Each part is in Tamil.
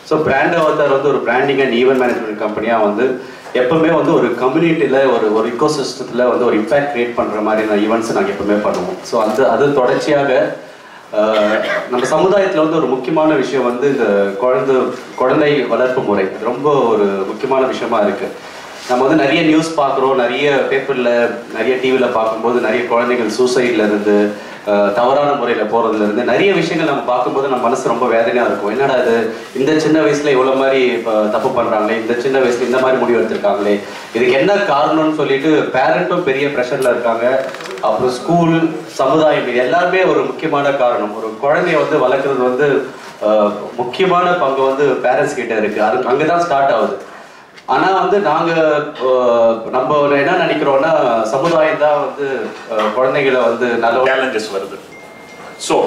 ஸோ பிராண்ட் அவதார் வந்து ஒரு பிராண்டிங் அண்ட் ஈவென்ட் மேனேஜ்மெண்ட் கம்பெனியாக வந்து எப்பவுமே வந்து ஒரு கம்யூனிட்டியில் ஒரு ஒரு இக்கோ சிஸ்டத்தில் வந்து ஒரு இம்பேக்ட் கிரியேட் பண்ணுற மாதிரியான ஈவெண்ட்ஸ் நாங்கள் எப்பவுமே பண்ணுவோம் ஸோ அந்த அது தொடர்ச்சியாக ஆஹ், நம்ம சமுதாயத்தில் வந்து ஒரு முக்கியமான விஷயம் வந்து இந்த குழந்தை குழந்தை வளர்ப்பு முறை இது ரொம்ப ஒரு முக்கியமான விஷயமா இருக்கு நம்ம வந்து நிறைய நியூஸ் பார்க்குறோம் நிறைய பேப்பரில் நிறைய டிவியில் பார்க்கும்போது நிறைய குழந்தைகள் சூசைட்ல இருந்து ஆஹ், தவறான முறையில் போகிறதுல இருந்து நிறைய விஷயங்கள் நம்ம பார்க்கும்போது நம்ம மனசு ரொம்ப வேதனையாக இருக்கும் என்னடா இது இந்த சின்ன வயசுல இவ்வளோ மாதிரி இப்போ தப்பு பண்ணுறாங்களே இந்த சின்ன வயசுல இந்த மாதிரி முடிவு எடுத்திருக்காங்களே இதுக்கு என்ன காரணம்னு சொல்லிட்டு பேரண்ட்டும் பெரிய ப்ரெஷரில் இருக்காங்க அப்புறம் ஸ்கூல் சமுதாயம் இது எல்லாமே ஒரு முக்கியமான காரணம் ஒரு குழந்தைய வந்து வளர்க்குறது வந்து ஆஹ், முக்கியமான பங்கு வந்து பேரண்ட்ஸ் கிட்ட இருக்கு அது அங்கே தான் ஸ்டார்ட் ஆகுது ஆனா வந்து நாங்க ஆஹ், நம்ம என்ன நினைக்கிறோம்னா சமுதாயம் தான் வந்து ஆஹ், குழந்தைகளை வந்து நல்ல சேலஞ்சஸ் வருது ஸோ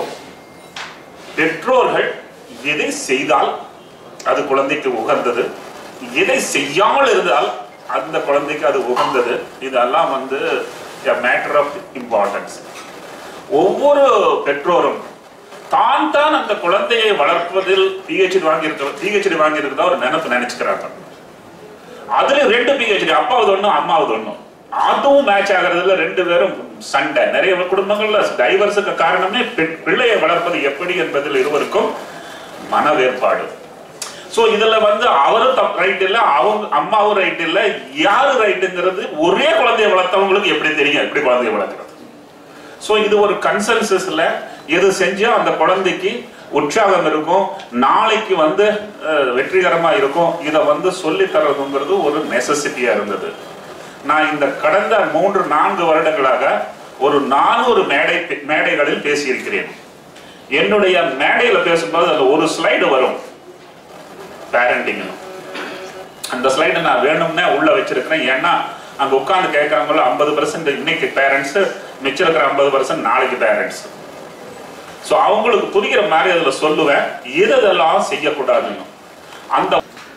பெற்றோர்கள் எதை செய்தால் அது குழந்தைக்கு உகந்தது எதை செய்யாமல் இருந்தால் அந்த குழந்தைக்கு அது உகந்தது இதெல்லாம் வந்து மேட்டர் ஆஃப் இம்பார்ட்டன்ஸ் ஒவ்வொரு பெற்றோரும் தான் தான் அந்த குழந்தையை வளர்ப்பதில் பிஹெச்டி வாங்கியிருக்க பிஹெச்டி வாங்கியிருக்கிறதா ஒரு நினைப்பு நினைச்சுக்கிறாங்க அதுல ரெண்டு பிஹெச்டி அப்பாவது ஒண்ணும் அம்மாவது ஒண்ணும் அதுவும் மேட்ச் ஆகிறதுல ரெண்டு பேரும் சண்டை நிறைய குடும்பங்கள்ல டைவர்ஸுக்கு காரணமே பெ- பிள்ளையை வளர்ப்பது எப்படி என்பதில் இருவருக்கும் மன வேறுபாடு சோ இதுல வந்து அவரும் தப் ரைட் இல்ல அவங்க அம்மாவும் ரைட் இல்ல யாரு ரைட்டுங்கிறது ஒரே குழந்தையை வளர்த்தவங்களுக்கு எப்படி தெரியும் எப்படி குழந்தையை வளர்க்குறது சோ இது ஒரு கன்சென்சஸ்ல எது செஞ்சா அந்த குழந்தைக்கு உற்சாகம் இருக்கும் நாளைக்கு வந்து அஹ், வெற்றிகரமா இருக்கும் இதை வந்து சொல்லி தரதுங்கிறது ஒரு நெசசிட்டியா இருந்தது நான் இந்த கடந்த மூன்று நான்கு வருடங்களாக ஒரு நானூறு மேடை மேடைகளில் பேசியிருக்கிறேன் என்னுடைய மேடையில பேசும்போது அதுல ஒரு ஸ்லைடு வரும் பேரண்டிங் அந்த ஸ்லைடு நான் வேணும்னே உள்ள வச்சிருக்கிறேன் ஏன்னா அங்க உட்கார்ந்து கேட்கறவங்கள ஐம்பது பர்சன்ட் இன்னைக்கு பேரண்ட்ஸ் மிச்சம் இருக்கிற ஐம்பது பர்சன்ட் நாளைக்கு பேரண்ட்ஸ் ஸோ அவங்களுக்கு புரிகிற மாதிரி அதுல சொல்லுவேன் எதெல்லாம் செய்யக்கூடாதுன்னு அந்த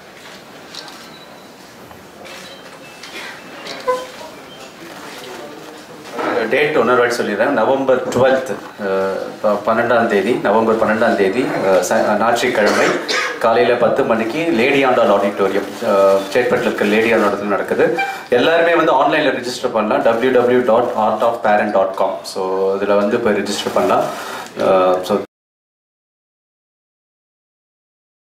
டேட் இன்னொரு வாட்டி சொல்லிடுறேன் நவம்பர் டுவெல்த் பன்னெண்டாம் தேதி நவம்பர் பன்னெண்டாம் தேதி அஹ், ச- ஞாயிற்றுக்கிழமை காலையில் பத்து மணிக்கு லேடி ஆண்டால் ஆடிட்டோரியம் சேட்பட்டில் இருக்க லேடி ஆண்டால் நடக்குது எல்லாருமே வந்து ஆன்லைனில் ரிஜிஸ்டர் பண்ணலாம் W W dot art of parent dot com so இதில் வந்து போய் ரிஜிஸ்டர் பண்ணலாம் ஸோ